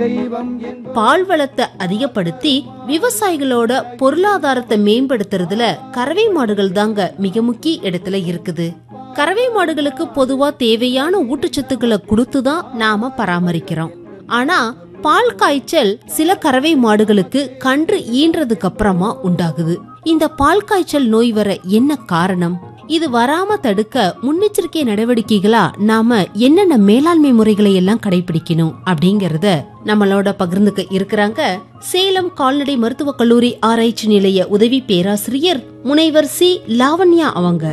பால் வளத்தை அதிகப்படுத்தி விவசாயிகளோட பொருளாதாரத்தை மேம்படுத்துறதுல கறவை மாடுகள் தாங்க மிக முக்கிய இடத்துல இருக்குது கறவை மாடுகளுக்கு பொதுவா தேவையான ஊட்டச்சத்துக்களை கொடுத்துதான் நாம பராமரிக்கிறோம் ஆனா பால் காய்ச்சல் சில கறவை மாடுகளுக்கு கன்று ஈன்றதுக்கு அப்புறமா உண்டாகுது இந்த பால் காய்ச்சல் நோய் வர என்ன காரணம் இது வராம தடுக்க முன்னெச்சரிக்கை நடவடிக்கைகளா நாம என்னென்ன மேலாண்மை முறைகளை எல்லாம் கடைபிடிக்கணும் அப்படிங்கறத நம்மளோட பகிர்ந்துக்க இருக்கிறாங்க சேலம் கால்நடை மருத்துவக் கல்லூரி ஆராய்ச்சி நிலைய உதவி பேராசிரியர் முனைவர் சி லாவண்யா அவங்க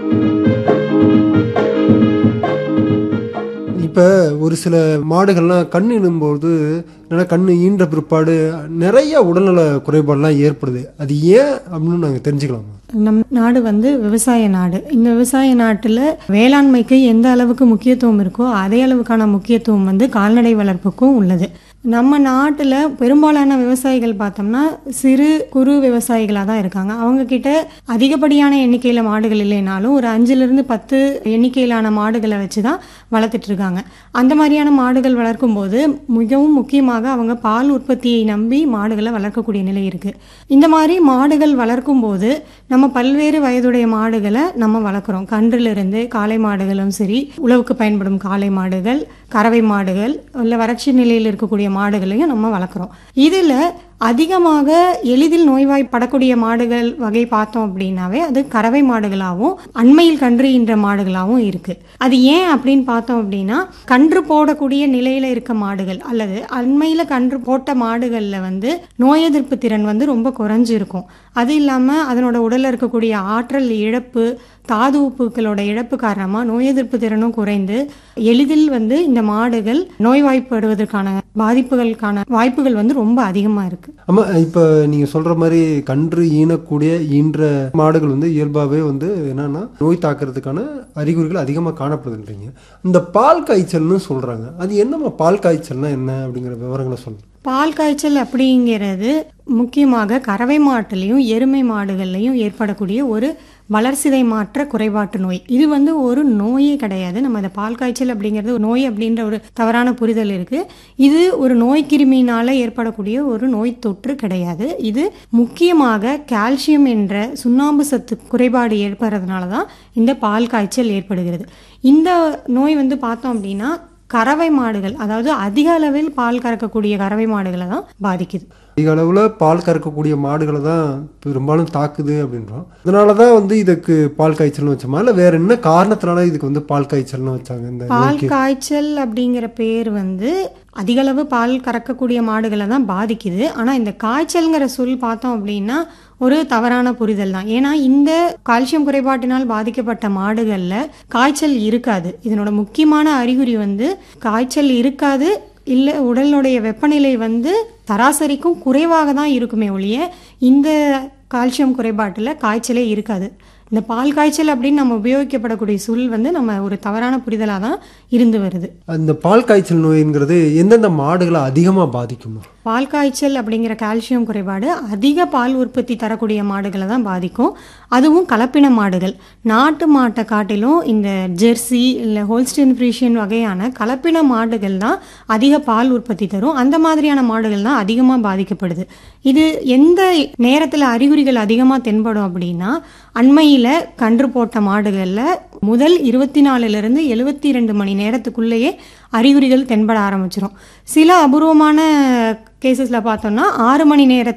இப்போ ஒரு சில மாடுகள்லாம் கண் இடும்போது நல்லா கண் ஈன்ற பிற்பாடு நிறைய உடல்நல குறைபாடுலாம் ஏற்படுது அது ஏன் அப்படின்னு நாங்கள் தெரிஞ்சுக்கலாமா நம் நாடு வந்து விவசாய நாடு இந்த விவசாய நாட்டில் வேளாண்மைக்கு எந்த அளவுக்கு முக்கியத்துவம் இருக்கோ அதே அளவுக்கான முக்கியத்துவம் வந்து கால்நடை வளர்ப்புக்கும் உள்ளது நம்ம நாட்டில் பெரும்பாலான விவசாயிகள் பார்த்தோம்னா சிறு குறு விவசாயிகளாக தான் இருக்காங்க அவங்க கிட்ட அதிகப்படியான எண்ணிக்கையில் மாடுகள் இல்லைனாலும் ஒரு அஞ்சுலேருந்து பத்து எண்ணிக்கையிலான மாடுகளை வச்சு தான் வளர்த்துட்டு இருக்காங்க அந்த மாதிரியான மாடுகள் வளர்க்கும் போது மிகவும் முக்கியமாக அவங்க பால் உற்பத்தியை நம்பி மாடுகளை வளர்க்கக்கூடிய நிலை இருக்கு இந்த மாதிரி மாடுகள் வளர்க்கும் போது நம்ம பல்வேறு வயதுடைய மாடுகளை நம்ம வளர்க்குறோம் கன்றிலிருந்து காளை மாடுகளும் சரி உழவுக்கு பயன்படும் காளை மாடுகள் கறவை மாடுகள் இல்லை வறட்சி நிலையில் இருக்கக்கூடிய மாடுகளையும் நம்ம வளர்க்குறோம் இதில் அதிகமாக எளிதில் நோய்வாய்ப்படக்கூடிய மாடுகள் வகை பார்த்தோம் அப்படின்னாவே அது கறவை மாடுகளாகவும் அண்மையில் கன்று ஈன்ற மாடுகளாகவும் இருக்கு அது ஏன் அப்படின்னு பார்த்தோம் அப்படின்னா கன்று போடக்கூடிய நிலையில இருக்க மாடுகள் அல்லது அண்மையில கன்று போட்ட மாடுகள்ல வந்து நோய் எதிர்ப்பு திறன் வந்து ரொம்ப குறைஞ்சு இருக்கும் அது இல்லாம அதனோட உடல்ல இருக்கக்கூடிய ஆற்றல் இழப்பு தாது உப்புகளோட இழப்பு காரணமா நோய் எதிர்ப்பு திறனும் குறைந்து எளிதில் வந்து இந்த மாடுகள் நோய்வாய்ப்படுவதற்கான பாதிப்புகளுக்கான வாய்ப்புகள் வந்து ரொம்ப அதிகமா இருக்கு ஆமா இப்போ நீங்கள் சொல்கிற மாதிரி கன்று ஈனக்கூடிய ஈன்ற மாடுகள் வந்து இயல்பாகவே வந்து என்னன்னா நோய் தாக்குறதுக்கான அறிகுறிகள் அதிகமாக காணப்படுதுன்றீங்க இந்த பால் காய்ச்சல்னு சொல்கிறாங்க அது என்னம்மா பால் காய்ச்சல்னா என்ன அப்படிங்கிற விவரங்களை சொல்லுங்க பால் காய்ச்சல் அப்படிங்கிறது முக்கியமாக கறவை மாட்டுலையும் எருமை மாடுகள்லையும் ஏற்படக்கூடிய ஒரு வளர்சிதை மாற்ற குறைபாட்டு நோய் இது வந்து ஒரு நோயே கிடையாது நம்ம இந்த பால் காய்ச்சல் அப்படிங்கிறது ஒரு நோய் அப்படின்ற ஒரு தவறான புரிதல் இருக்கு இது ஒரு நோய் கிருமியினால ஏற்படக்கூடிய ஒரு நோய் தொற்று கிடையாது இது முக்கியமாக கால்சியம் என்ற சுண்ணாம்பு சத்து குறைபாடு ஏற்படுறதுனால தான் இந்த பால் காய்ச்சல் ஏற்படுகிறது இந்த நோய் வந்து பார்த்தோம் அப்படின்னா கறவை மாடுகள் அதாவது அதிக அளவில் பால் கறக்கக்கூடிய கறவை மாடுகளை தான் பாதிக்குது அதிக அளவில் பால் கறக்கக்கூடிய மாடுகளை தான் பெரும்பாலும் தாக்குது அப்படின்றோம் அதனால தான் வந்து இதுக்கு பால் காய்ச்சல்னு வச்சோமா இல்லை வேற என்ன காரணத்தினால இதுக்கு வந்து பால் காய்ச்சல்னு வச்சாங்க இந்த பால் நோய்க்கு காய்ச்சல் அப்படிங்கிற பேர் வந்து அதிக அளவு பால் கறக்கக்கூடிய மாடுகளை தான் பாதிக்குது ஆனால் இந்த காய்ச்சல்ங்கிற சொல் பார்த்தோம் அப்படின்னா ஒரு தவறான புரிதல் தான் ஏன்னா இந்த கால்சியம் குறைபாட்டினால் பாதிக்கப்பட்ட மாடுகளில் காய்ச்சல் இருக்காது இதனோட முக்கியமான அறிகுறி வந்து காய்ச்சல் இருக்காது இல்லை உடலினுடைய வெப்பநிலை வந்து சராசரிக்கும் குறைவாக தான் இருக்குமே ஒழிய இந்த கால்சியம் குறைபாட்டில் காய்ச்சலே இருக்காது இந்த பால் காய்ச்சல் அப்படின்னு நம்ம உபயோகிக்கப்படக்கூடிய சொல் வந்து நம்ம ஒரு தவறான புரிதலாக தான் இருந்து வருது அந்த பால் காய்ச்சல் நோய்ங்கிறது எந்தெந்த மாடுகளை அதிகமாக பாதிக்குமா பால் காய்ச்சல் அப்படிங்கிற கால்சியம் குறைபாடு அதிக பால் உற்பத்தி தரக்கூடிய மாடுகளை தான் பாதிக்கும் அதுவும் கலப்பின மாடுகள் நாட்டு மாட்டை காட்டிலும் இந்த ஜெர்சி இல்லை ஹோல்ஸ்டின் ஃப்ரீஷியன் வகையான கலப்பின மாடுகள் தான் அதிக பால் உற்பத்தி தரும் அந்த மாதிரியான மாடுகள் தான் அதிகமாக பாதிக்கப்படுது இது எந்த நேரத்தில் அறிகுறிகள் அதிகமாக தென்படும் அப்படின்னா அண்மையில் கன்று போட்ட மாடுகளில் முதல் இருபத்தி நாலுலேருந்து எழுபத்தி ரெண்டு மணி நேரத்துக்குள்ளேயே அறிகுறிகள் தென்பட ஆரம்பிச்சிடும் சில அபூர்வமான கேசஸில் பார்த்தோம்னா ஆறு மணி நேர